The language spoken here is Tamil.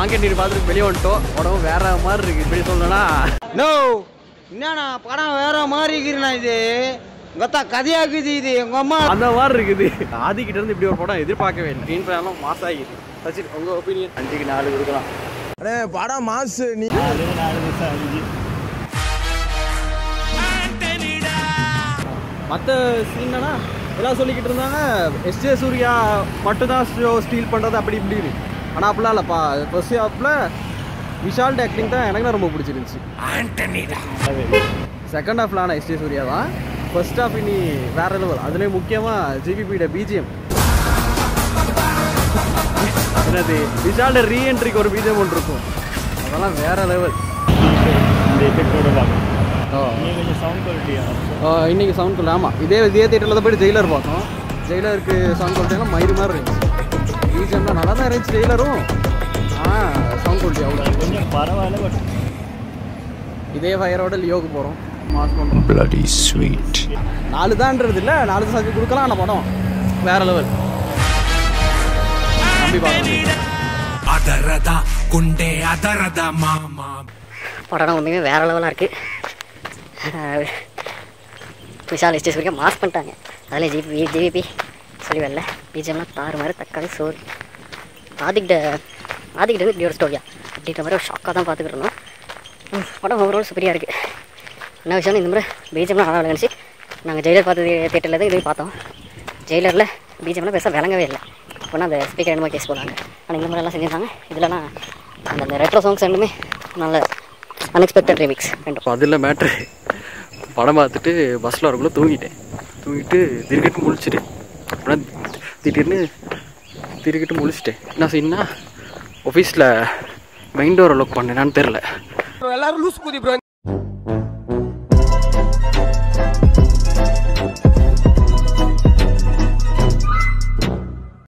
மாங்கேட்டி பார்த்துட்டு வெளியே வந்துட்டோம் உடம்பு வேற மாதிரி இருக்கு இப்படி சொல்லணும்னா நோ என்னண்ணா படம் வேற மாதிரி இருக்குண்ணா இது கத்தா கதையாக்குது இது எங்க அம்மா அந்த மாதிரி இருக்குது ஆதிக்கிட்ட இருந்து இப்படி ஒரு படம் எதிர்பார்க்கவே இல்லை ஸ்க்ரீன் பிளேலாம் மாஸ் ஆகிடுது சச்சின் உங்க ஒப்பீனியன் அஞ்சுக்கு நாலு கொடுக்கலாம் அடே படம் மாசு நீ மற்ற சீன்னா எல்லாம் சொல்லிக்கிட்டு இருந்தாங்க எஸ்ஜே சூர்யா மட்டும் தான் ஷோ ஸ்டீல் பண்ணுறது அப்படி இப்படின்னு ஆனால் அப்படிலாம் இல்லைப்பா ஃபர்ஸ்ட் ஹாஃபில் விஷால் ஆக்டிங் தான் எனக்கு ரொம்ப பிடிச்சிருந்துச்சு செகண்ட் ஹாஃப்ல ஆனால் எஸ்ஜே சூர்யா தான் ஃபர்ஸ்ட் ஹாஃப் இனி வேற லெவல் அதுலேயும் முக்கியமாக ஜிபிபியோட பிஜிஎம் என்னது விஷாலோட ரீஎன்ட்ரிக்கு ஒரு பிஜிஎம் ஒன்று இருக்கும் அதெல்லாம் வேற லெவல் இன்னைக்கு சவுண்ட் குவாலிட்டி ஆமாம் இதே இதே தேட்டரில் தான் போயிட்டு ஜெயிலர் பார்த்தோம் ஜெயிலருக்கு சவுண்ட் குவாலிட்டிலாம் மயிறு மாதிரி இருந்துச்சு பிஜிஎம் தான் நல்லா தான் இருந்துச்சு ஜெயிலரும் ஆனால் சவுண்ட் குவாலிட்டி அவ்வளோ கொஞ்சம் பரவாயில்ல பட் இதே ஃபயரோட லியோக்கு போகிறோம் மாஸ் பண்ணுறோம் bloody sweet. நாலு தான்ன்றது இல்லை நாலு சஞ்சு கொடுக்கலாம் ஆனால் படம் வேற லெவல் நம்பி பார்க்கணும் ಅದರದ ಗುಂಡೆ ಅದರದ ಮಾಮ படம் உண்மையுமே வேறு லெவலாக இருக்குது விஷால் எஸ்டேஸ் வரைக்கும் மாஸ் பண்ணிட்டாங்க அதில் ஜிபி ஜிவிபி சொல்லி வரல பிஜிஎம்லாம் தாறு மாதிரி தக்காளி சோறு ஆதிக்கிட்ட ஆதிக்கிட்ட வந்து இப்படி ஒரு ஸ்டோரியா அப்படின்ற மாதிரி ஒரு ஷாக்காக தான் பார்த்துக்கிட்டு இருந்தோம் ம், படம் ஓவரால் சூப்பரியாக இருக்குது என்ன விஷயம் இந்த முறை பிஜிஎம்லாம் நல்லா விளையாண்டுச்சு நாங்கள் ஜெயிலர் பார்த்த தேட்டரில் தான் இதையும் பார்த்தோம் ஜெயிலரில் பிஜிஎம்லாம் பெருசாக விளங்கவே இல்லை அப்போனா அந்த ஸ்பீக்கர் என்னமோ கேஸ் போனாங்க ஆனால் இந்த முறையெல்லாம் செஞ்சுருந்தாங்க இதுலலாம் அந்த அந்த ரெட்ரோ சாங்ஸ் ரெண்டுமே நல்ல அன்எக்ஸ்பெக்டட் ரிமிக்ஸ் ரெண்டும் அதில் மேட்ரு படம் பார்த்துட்டு பஸ்ஸில் வரக்குள்ள தூங்கிட்டேன் தூங்கிட்டு திருக்கிட்டு முழிச்சிட்டேன் அப்புறம் திடீர்னு திருக்கிட்டு முழிச்சிட்டேன் என்ன செய்யணும்னா ஆஃபீஸில் மெயின் டோரை லாக் பண்ணேனான்னு தெரில எல்லாரும் லூஸ் குதி ப்ரோ